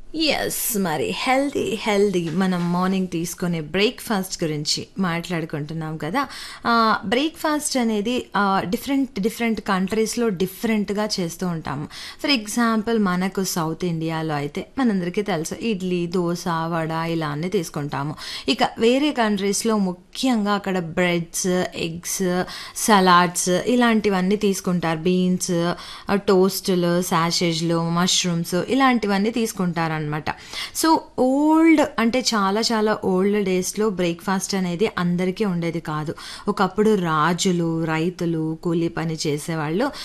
Yes. మరి healthy, healthy మనం morning తీసుకునే బ్రేక్‌ఫాస్ట్ గురించి మాట్లాడుకుంటున్నాం కదా! ఆహ్, బ్రేక్‌ఫాస్ట్ అనేది ఆహ్, డిఫరెంట్, డిఫరెంట్ కంట్రీస్‌లో డిఫరెంట్‌గా చేస్తూ ఉంటాము. ఫర్ ఎగ్జాంపుల్ మనకు సౌత్ ఇండియాలో అయితే మనందరికీ తెలుసు ఇడ్లీ, దోస, వడ ఇలా అన్నీ తీసుకుంటాము. ఇక వేరే కంట్రీస్‌లో ముఖ్యంగా అక్కడ బ్రెడ్స్, ఎగ్స్, సలాడ్స్ ఇలాంటివన్నీ తీసుకుంటారు. బీన్స్, ఆహ్, టోస్టులు, సాషేజ్‌లు, మష్రూమ్స్ ఇలాంటివన్నీ తీసుకుంటారనమాట. సో, ఓల్డ్ అంటే చాలా చాలా ఓల్డ్ డేస్‌లో బ్రేక్‌ఫాస్ట్ అనేది అందరికీ ఉండేది కాదు. ఒకప్పుడు రాజులు, రైతులు, కూలీ పని చేసేవాళ్ళు